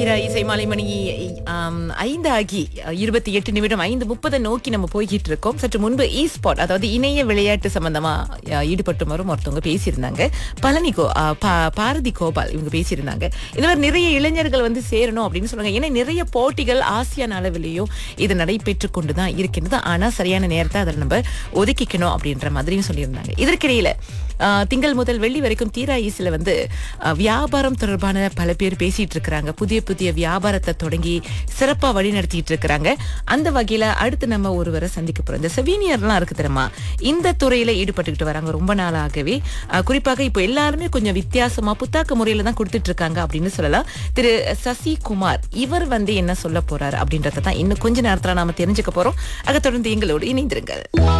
தீரா இசை மாலை மணி ஆம், ஐந்து ஆகி இருபத்தி எட்டு நிமிடம் ஐந்து முப்பதை நோக்கி நம்ம போய்கிட்டு இருக்கோம் சற்று முன்பு இ ஸ்பாட் அதாவது இணைய விளையாட்டு சம்பந்தமா அ, ஈடுபட்டு வரும் ஒருத்தவங்க பேசியிருந்தாங்க பழனி கோ அ, பா- பாரதி கோபால் இவங்க பேசியிருந்தாங்க இதுல நிறைய இளைஞர்கள் வந்து சேரணும் அப்படின்னு சொல்றாங்க ஏன்னா நிறைய போட்டிகள் ஆசியான் அளவிலேயும் இது நடைபெற்று கொண்டுதான் இருக்கின்றது ஆனா சரியான நேரத்தை அதில் நம்ம ஒதுக்கிக்கணும் அப்படின்ற மாதிரியும் சொல்லியிருந்தாங்க இதற்கிடையில ஆ, திங்கள் முதல் வெள்ளி வரைக்கும் தீரா ஈசில வந்து ஆ, வியாபாரம் தொடர்பான பல பேர் பேசிட்டு இருக்கிறாங்க புதிய புதிய வியாபாரத்தை தொடங்கி சிறப்பா வழி நடத்திட்டு இருக்கிறாங்க அந்த வகையில அடுத்து நம்ம ஒருவரை சந்திக்க போறோம் இந்த செவீனியர்லாம் இருக்கு தெரியுமா இந்த துறையில ஈடுபட்டுக்கிட்டு வராங்க ரொம்ப நாளாகவே ஆ, குறிப்பாக இப்போ எல்லாருமே கொஞ்சம் வித்தியாசமா புத்தாக்க முறையில தான் கொடுத்துட்டு இருக்காங்க அப்படின்னு சொல்லலாம் திரு சசி குமார் இவர் வந்து என்ன சொல்ல போறாரு அப்படின்றத தான் இன்னும் கொஞ்ச நேரத்துல நாம தெரிஞ்சுக்க போறோம் அதை தொடர்ந்து எங்களோடு இணைந்திருங்கள்